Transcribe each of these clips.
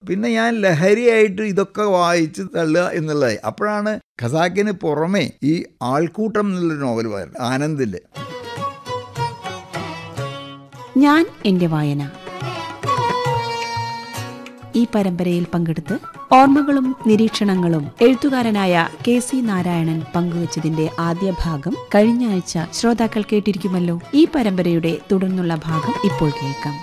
പിന്നെ ഞാൻ ലഹരിയായിട്ട് ഇതൊക്കെ വായിച്ച് തള്ളുക എന്നുള്ളതായി അപ്പോഴാണ് ഖസാക്കിന് പുറമെ ഈ ആൾക്കൂട്ടം എന്നുള്ളൊരു നോവൽ പറയുന്നത് ആനന്ദിന്റെ ഞാൻ എന്റെ വായന ഈ പരമ്പരയിൽ പങ്കെടുത്ത് ഓർമ്മകളും നിരീക്ഷണങ്ങളും എഴുത്തുകാരനായ കെ സി നാരായണൻ പങ്കുവച്ചതിന്റെ ആദ്യ ഭാഗം കഴിഞ്ഞ ആഴ്ച ശ്രോതാക്കൾ കേട്ടിരിക്കുമല്ലോ ഈ പരമ്പരയുടെ തുടർന്നുള്ള ഭാഗം ഇപ്പോൾ കേൾക്കാം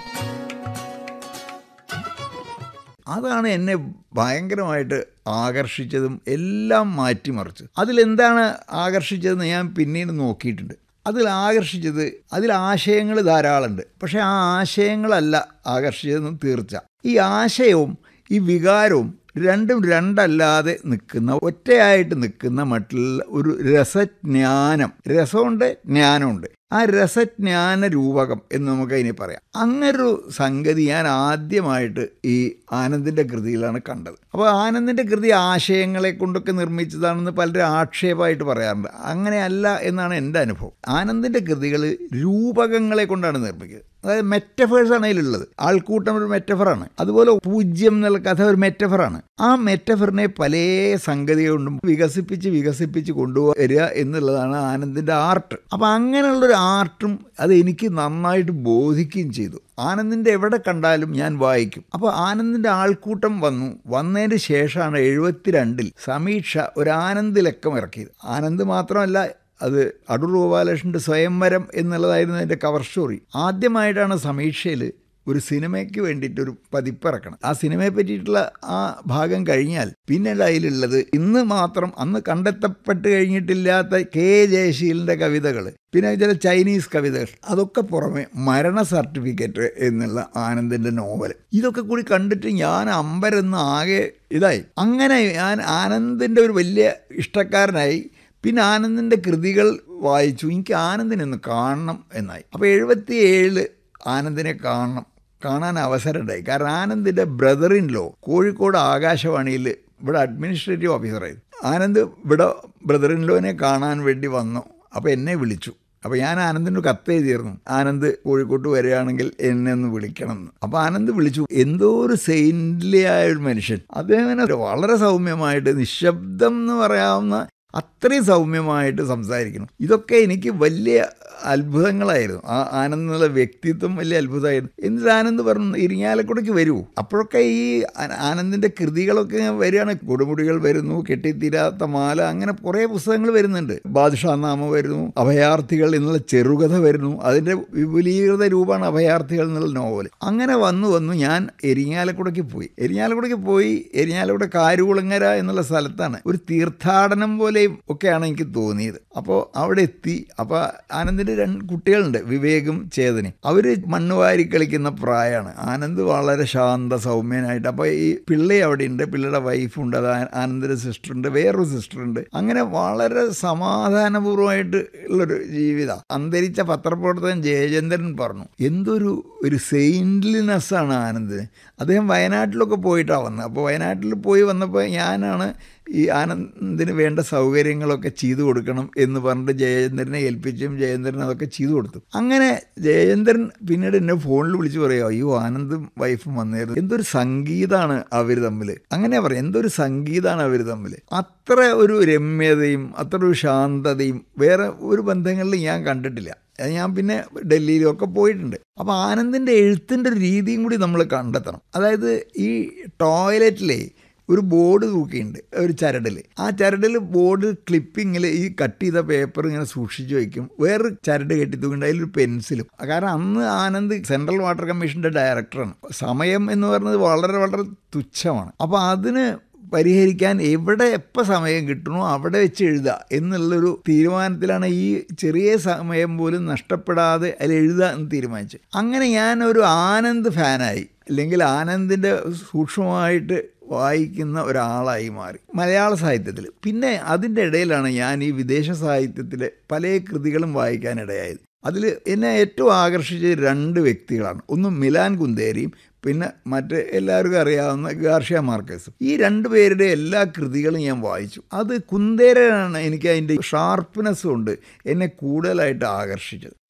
അതാണ് എന്നെ ഭയങ്കരമായിട്ട് ആകർഷിച്ചതും എല്ലാം മാറ്റിമറിച്ചത് അതിലെന്താണ് ആകർഷിച്ചതെന്ന് ഞാൻ പിന്നീട് നോക്കിയിട്ടുണ്ട് അതിൽ ആകർഷിച്ചത് അതിൽ ആശയങ്ങൾ ധാരാളമുണ്ട് പക്ഷേ ആ ആശയങ്ങളല്ല ആകർഷിച്ചതെന്ന് തീർച്ച ഈ ആശയവും ഈ വികാരവും രണ്ടും രണ്ടല്ലാതെ നിൽക്കുന്ന ഒറ്റയായിട്ട് നിൽക്കുന്ന മറ്റുള്ള ഒരു രസജ്ഞാനം രസമുണ്ട് ജ്ഞാനമുണ്ട് ആ രസജ്ഞാന രൂപകം എന്ന് നമുക്ക് അതിനെ പറയാം അങ്ങനൊരു സംഗതി ഞാൻ ആദ്യമായിട്ട് ഈ ആനന്ദിൻ്റെ കൃതിയിലാണ് കണ്ടത് അപ്പോൾ ആനന്ദിൻ്റെ കൃതി ആശയങ്ങളെ കൊണ്ടൊക്കെ നിർമ്മിച്ചതാണെന്ന് പലരും ആക്ഷേപമായിട്ട് പറയാറുണ്ട് അങ്ങനെയല്ല എന്നാണ് എൻ്റെ അനുഭവം ആനന്ദിൻ്റെ കൃതികൾ രൂപകങ്ങളെ കൊണ്ടാണ് നിർമ്മിക്കുന്നത് അതായത് മെറ്റഫേഴ്സ് ആണ് അതിലുള്ളത് ആൾക്കൂട്ടം ഒരു മെറ്റഫറാണ് അതുപോലെ പൂജ്യം എന്നുള്ള കഥ ഒരു മെറ്റഫറാണ് ആ മെറ്റഫറിനെ പല സംഗതി കൊണ്ടും വികസിപ്പിച്ച് വികസിപ്പിച്ച് കൊണ്ടുവരിക എന്നുള്ളതാണ് ആനന്ദിൻ്റെ ആർട്ട് അപ്പം അങ്ങനെയുള്ളൊരു ആർട്ടും അത് എനിക്ക് നന്നായിട്ട് ബോധിക്കുകയും ചെയ്തു ആനന്ദിൻ്റെ എവിടെ കണ്ടാലും ഞാൻ വായിക്കും അപ്പോൾ ആനന്ദിൻ്റെ ആൾക്കൂട്ടം വന്നു വന്നതിന് ശേഷമാണ് എഴുപത്തിരണ്ടിൽ സമീക്ഷ ഒരു ആനന്ദ് ലക്കം ഇറക്കിയത് ആനന്ദ് മാത്രമല്ല അത് അടൂർ ഗോപാലകൃഷ്ണൻ്റെ സ്വയംവരം എന്നുള്ളതായിരുന്നു അതിൻ്റെ കവർ സ്റ്റോറി ആദ്യമായിട്ടാണ് സമീക്ഷയിൽ ഒരു സിനിമയ്ക്ക് വേണ്ടിയിട്ട് ഒരു പതിപ്പിറക്കണം ആ സിനിമയെ പറ്റിയിട്ടുള്ള ആ ഭാഗം കഴിഞ്ഞാൽ പിന്നീട് അതിലുള്ളത് ഇന്ന് മാത്രം അന്ന് കണ്ടെത്തപ്പെട്ട് കഴിഞ്ഞിട്ടില്ലാത്ത കെ ജയശീലിൻ്റെ കവിതകൾ പിന്നെ ചില ചൈനീസ് കവിതകൾ അതൊക്കെ പുറമെ മരണ സർട്ടിഫിക്കറ്റ് എന്നുള്ള ആനന്ദിൻ്റെ നോവൽ ഇതൊക്കെ കൂടി കണ്ടിട്ട് ഞാൻ അമ്പരെന്ന് ആകെ ഇതായി അങ്ങനെ ഞാൻ ആനന്ദിൻ്റെ ഒരു വലിയ ഇഷ്ടക്കാരനായി പിന്നെ ആനന്ദിൻ്റെ കൃതികൾ വായിച്ചു എനിക്ക് ആനന്ദിനൊന്ന് കാണണം എന്നായി അപ്പോൾ എഴുപത്തി ഏഴില് ആനന്ദിനെ കാണണം കാണാൻ അവസരമുണ്ടായി കാരണം ആനന്ദിൻ്റെ ബ്രദർ ഇൻ ലോ കോഴിക്കോട് ആകാശവാണിയിൽ ഇവിടെ അഡ്മിനിസ്ട്രേറ്റീവ് ഓഫീസറായിരുന്നു ആനന്ദ് ഇവിടെ ബ്രദർ ഇൻ ലോനെ കാണാൻ വേണ്ടി വന്നു അപ്പോൾ എന്നെ വിളിച്ചു അപ്പോൾ ഞാൻ ആനന്ദിന് കത്ത് എഴുതിയിരുന്നു ആനന്ദ് കോഴിക്കോട്ട് വരികയാണെങ്കിൽ എന്നെ ഒന്ന് വിളിക്കണം എന്ന് അപ്പോൾ ആനന്ദ് വിളിച്ചു എന്തോ ഒരു സെയിൻറ്റ്ലി ആയ ഒരു മനുഷ്യൻ അദ്ദേഹം ഇങ്ങനെ വളരെ സൗമ്യമായിട്ട് നിശബ്ദം എന്ന് പറയാവുന്ന അത്രയും സൗമ്യമായിട്ട് സംസാരിക്കണം ഇതൊക്കെ എനിക്ക് വലിയ അത്ഭുതങ്ങളായിരുന്നു ആ ആനന്ദ് എന്നുള്ള വ്യക്തിത്വം വലിയ അത്ഭുതമായിരുന്നു എന്നിട്ട് ആനന്ദ് പറഞ്ഞു ഇരിങ്ങാലക്കുടയ്ക്ക് വരൂ അപ്പോഴൊക്കെ ഈ ആനന്ദിൻ്റെ കൃതികളൊക്കെ വരികയാണ് കൊടുമുടികൾ വരുന്നു കെട്ടിത്തീരാത്ത മാല അങ്ങനെ കുറേ പുസ്തകങ്ങൾ വരുന്നുണ്ട് ബാദുഷാ നാമ വരുന്നു അഭയാർത്ഥികൾ എന്നുള്ള ചെറുകഥ വരുന്നു അതിൻ്റെ വിപുലീകൃത രൂപമാണ് അഭയാർത്ഥികൾ എന്നുള്ള നോവൽ അങ്ങനെ വന്നു വന്നു ഞാൻ എരിങ്ങാലക്കുടയ്ക്ക് പോയി എരിങ്ങാലക്കുടയ്ക്ക് പോയി എരിങ്ങാലക്കുട കാരുകുളങ്ങര എന്നുള്ള സ്ഥലത്താണ് ഒരു തീർത്ഥാടനം പോലെ ഒക്കെയാണ് എനിക്ക് തോന്നിയത് അപ്പോൾ അവിടെ എത്തി അപ്പോൾ ആനന്ദിൻ്റെ രണ്ട് കുട്ടികളുണ്ട് വിവേകും ചേതനയും അവർ മണ്ണ് വാരി കളിക്കുന്ന പ്രായമാണ് ആനന്ദ് വളരെ ശാന്ത സൗമ്യനായിട്ട് അപ്പോൾ ഈ പിള്ളേ അവിടെ ഉണ്ട് പിള്ളയുടെ വൈഫുണ്ട് അത് ആനന്ദിൻ്റെ സിസ്റ്ററുണ്ട് വേറൊരു സിസ്റ്ററുണ്ട് അങ്ങനെ വളരെ സമാധാനപൂർവ്വമായിട്ട് ഉള്ളൊരു ജീവിതം അന്തരിച്ച പത്രപ്രവർത്തകൻ ജയചന്ദ്രൻ പറഞ്ഞു എന്തൊരു ഒരു സെയിൻറ്റ്ലിനെസ് ആണ് ആനന്ദിന് അദ്ദേഹം വയനാട്ടിലൊക്കെ പോയിട്ടാണ് വന്നത് അപ്പോൾ വയനാട്ടിൽ പോയി വന്നപ്പോൾ ഞാനാണ് ഈ ആനന്ദിന് വേണ്ട സൗകര്യങ്ങളൊക്കെ ചെയ്തു കൊടുക്കണം എന്ന് പറഞ്ഞിട്ട് ജയചന്ദ്രനെ ഏൽപ്പിച്ചും ജയചന്ദ്രൻ അതൊക്കെ ചെയ്തു കൊടുത്തു അങ്ങനെ ജയചന്ദ്രൻ പിന്നീട് എന്നെ ഫോണിൽ വിളിച്ച് പറയുക അയ്യോ ആനന്ദും വൈഫും വന്നായിരുന്നു എന്തൊരു സംഗീതമാണ് അവർ തമ്മിൽ അങ്ങനെ പറയാം എന്തൊരു സംഗീതമാണ് അവർ തമ്മിൽ അത്ര ഒരു രമ്യതയും അത്ര ഒരു ശാന്തതയും വേറെ ഒരു ബന്ധങ്ങളിൽ ഞാൻ കണ്ടിട്ടില്ല ഞാൻ പിന്നെ ഡൽഹിയിലൊക്കെ പോയിട്ടുണ്ട് അപ്പോൾ ആനന്ദിൻ്റെ എഴുത്തിൻ്റെ ഒരു രീതിയും കൂടി നമ്മൾ കണ്ടെത്തണം അതായത് ഈ ടോയ്ലറ്റിലെ ഒരു ബോർഡ് തൂക്കിയിട്ടുണ്ട് ഒരു ചരടിൽ ആ ചരടിൽ ബോർഡ് ക്ലിപ്പിങ്ങിൽ ഈ കട്ട് ചെയ്ത പേപ്പർ ഇങ്ങനെ സൂക്ഷിച്ചു വയ്ക്കും വേറൊരു ചരട് കെട്ടി തൂക്കിണ്ട് അതിലൊരു പെൻസിലും കാരണം അന്ന് ആനന്ദ് സെൻട്രൽ വാട്ടർ കമ്മീഷൻ്റെ ഡയറക്ടറാണ് സമയം എന്ന് പറയുന്നത് വളരെ വളരെ തുച്ഛമാണ് അപ്പോൾ അതിന് പരിഹരിക്കാൻ എവിടെ എപ്പോൾ സമയം കിട്ടണോ അവിടെ വെച്ച് എഴുതുക എന്നുള്ളൊരു തീരുമാനത്തിലാണ് ഈ ചെറിയ സമയം പോലും നഷ്ടപ്പെടാതെ അതിൽ എഴുതുക എന്ന് തീരുമാനിച്ചു അങ്ങനെ ഞാൻ ഒരു ആനന്ദ് ഫാനായി അല്ലെങ്കിൽ ആനന്ദിൻ്റെ സൂക്ഷ്മമായിട്ട് വായിക്കുന്ന ഒരാളായി മാറി മലയാള സാഹിത്യത്തിൽ പിന്നെ അതിൻ്റെ ഇടയിലാണ് ഞാൻ ഈ വിദേശ സാഹിത്യത്തിലെ പല കൃതികളും വായിക്കാനിടയായത് അതിൽ എന്നെ ഏറ്റവും ആകർഷിച്ച രണ്ട് വ്യക്തികളാണ് ഒന്ന് മിലാൻ കുന്തേരിയും പിന്നെ മറ്റ് എല്ലാവർക്കും അറിയാവുന്ന ഗാർഷ്യ മാർക്കസും ഈ രണ്ട് പേരുടെ എല്ലാ കൃതികളും ഞാൻ വായിച്ചു അത് കുന്തേരനാണ് എനിക്ക് അതിൻ്റെ ഷാർപ്പ്നെസ് കൊണ്ട് എന്നെ കൂടുതലായിട്ട് ആകർഷിച്ചത്